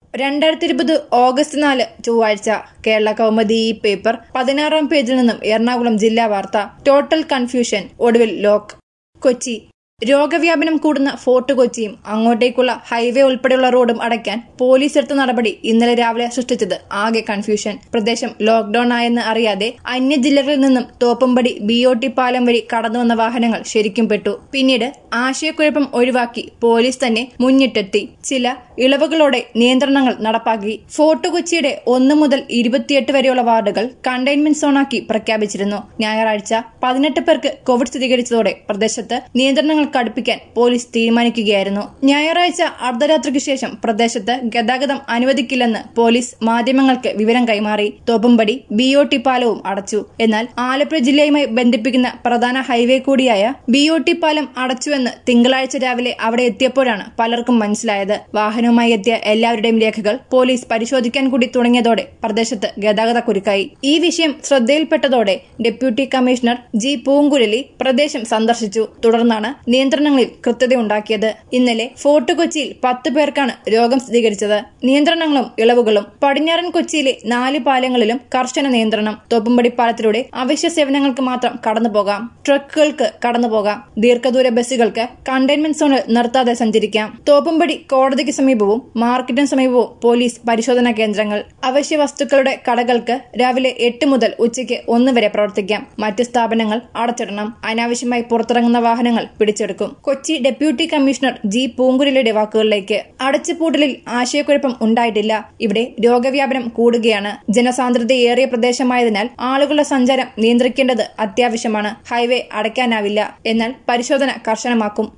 രണ്ടായിരത്തി ഇരുപത് ഓഗസ്റ്റ് നാല് ചൊവ്വാഴ്ച കേരള കൗമുദി ഈ പേപ്പർ പതിനാറാം പേജിൽ നിന്നും എറണാകുളം ജില്ലാ വാർത്ത ടോട്ടൽ കൺഫ്യൂഷൻ ഒടുവിൽ ലോക്ക് കൊച്ചി രോഗവ്യാപനം കൂടുന്ന ഫോർട്ട് കൊച്ചിയും അങ്ങോട്ടേക്കുള്ള ഹൈവേ ഉൾപ്പെടെയുള്ള റോഡും അടയ്ക്കാൻ പോലീസ് എടുത്ത നടപടി ഇന്നലെ രാവിലെ സൃഷ്ടിച്ചത് ആകെ കൺഫ്യൂഷൻ പ്രദേശം ലോക്ഡൌൺ ആയെന്ന് അറിയാതെ അന്യ ജില്ലകളിൽ നിന്നും തോപ്പമ്പടി ബി ഒ ടി പാലം വഴി കടന്നുവന്ന വാഹനങ്ങൾ ശരിക്കും പെട്ടു പിന്നീട് ആശയക്കുഴപ്പം ഒഴിവാക്കി പോലീസ് തന്നെ മുന്നിട്ടെത്തി ചില ഇളവുകളോടെ നിയന്ത്രണങ്ങൾ നടപ്പാക്കി ഫോർട്ട് കൊച്ചിയുടെ ഒന്ന് മുതൽ ഇരുപത്തിയെട്ട് വരെയുള്ള വാർഡുകൾ കണ്ടെയ്ൻമെന്റ് സോണാക്കി പ്രഖ്യാപിച്ചിരുന്നു ഞായറാഴ്ച പതിനെട്ട് പേർക്ക് കോവിഡ് സ്ഥിരീകരിച്ചതോടെ പ്രദേശത്ത് നിയന്ത്രണങ്ങൾ കടുപ്പിക്കാൻ പോലീസ് തീരുമാനിക്കുകയായിരുന്നു ഞായറാഴ്ച അർദ്ധരാത്രിക്ക് ശേഷം പ്രദേശത്ത് ഗതാഗതം അനുവദിക്കില്ലെന്ന് പോലീസ് മാധ്യമങ്ങൾക്ക് വിവരം കൈമാറി തോപ്പുംപടി ബി ഒ ടി പാലവും അടച്ചു എന്നാൽ ആലപ്പുഴ ജില്ലയുമായി ബന്ധിപ്പിക്കുന്ന പ്രധാന ഹൈവേ കൂടിയായ ബി ഒ ടി പാലം അടച്ചുവെന്ന് തിങ്കളാഴ്ച രാവിലെ അവിടെ എത്തിയപ്പോഴാണ് പലർക്കും മനസ്സിലായത് വാഹനവുമായി എത്തിയ എല്ലാവരുടെയും രേഖകൾ പോലീസ് പരിശോധിക്കാൻ കൂടി തുടങ്ങിയതോടെ പ്രദേശത്ത് ഗതാഗത കുരുക്കായി ഈ വിഷയം ശ്രദ്ധയിൽപ്പെട്ടതോടെ ഡെപ്യൂട്ടി കമ്മീഷണർ ജി പൂങ്കുഴലി പ്രദേശം സന്ദർശിച്ചു തുടർന്നാണ് നിയന്ത്രണങ്ങളിൽ കൃത്യതയുണ്ടാക്കിയത് ഇന്നലെ ഫോർട്ട് കൊച്ചിയിൽ പത്ത് പേർക്കാണ് രോഗം സ്ഥിരീകരിച്ചത് നിയന്ത്രണങ്ങളും ഇളവുകളും പടിഞ്ഞാറൻ കൊച്ചിയിലെ നാല് പാലങ്ങളിലും കർശന നിയന്ത്രണം തോപ്പുംപടി പാലത്തിലൂടെ അവശ്യ സേവനങ്ങൾക്ക് മാത്രം കടന്നുപോകാം ട്രക്കുകൾക്ക് കടന്നുപോകാം ദീർഘദൂര ബസ്സുകൾക്ക് കണ്ടെയ്ൻമെന്റ് സോണിൽ നിർത്താതെ സഞ്ചരിക്കാം തോപ്പുംപടി കോടതിക്ക് സമീപവും മാർക്കറ്റിന് സമീപവും പോലീസ് പരിശോധനാ കേന്ദ്രങ്ങൾ അവശ്യ വസ്തുക്കളുടെ കടകൾക്ക് രാവിലെ എട്ട് മുതൽ ഉച്ചയ്ക്ക് ഒന്ന് വരെ പ്രവർത്തിക്കാം മറ്റ് സ്ഥാപനങ്ങൾ അടച്ചിടണം അനാവശ്യമായി പുറത്തിറങ്ങുന്ന വാഹനങ്ങൾ പിടിച്ചെടുക്കും കൊച്ചി ഡെപ്യൂട്ടി കമ്മീഷണർ ജി പൂങ്കുരലിയുടെ വാക്കുകളിലേക്ക് അടച്ചുപൂട്ടലിൽ ആശയക്കുഴപ്പം ഉണ്ടായിട്ടില്ല ഇവിടെ രോഗവ്യാപനം കൂടുകയാണ് ജനസാന്ദ്രതയേറിയ പ്രദേശമായതിനാൽ ആളുകളുടെ സഞ്ചാരം നിയന്ത്രിക്കേണ്ടത് അത്യാവശ്യമാണ് ഹൈവേ അടയ്ക്കാനാവില്ല എന്നാൽ പരിശോധന കർശനമാക്കും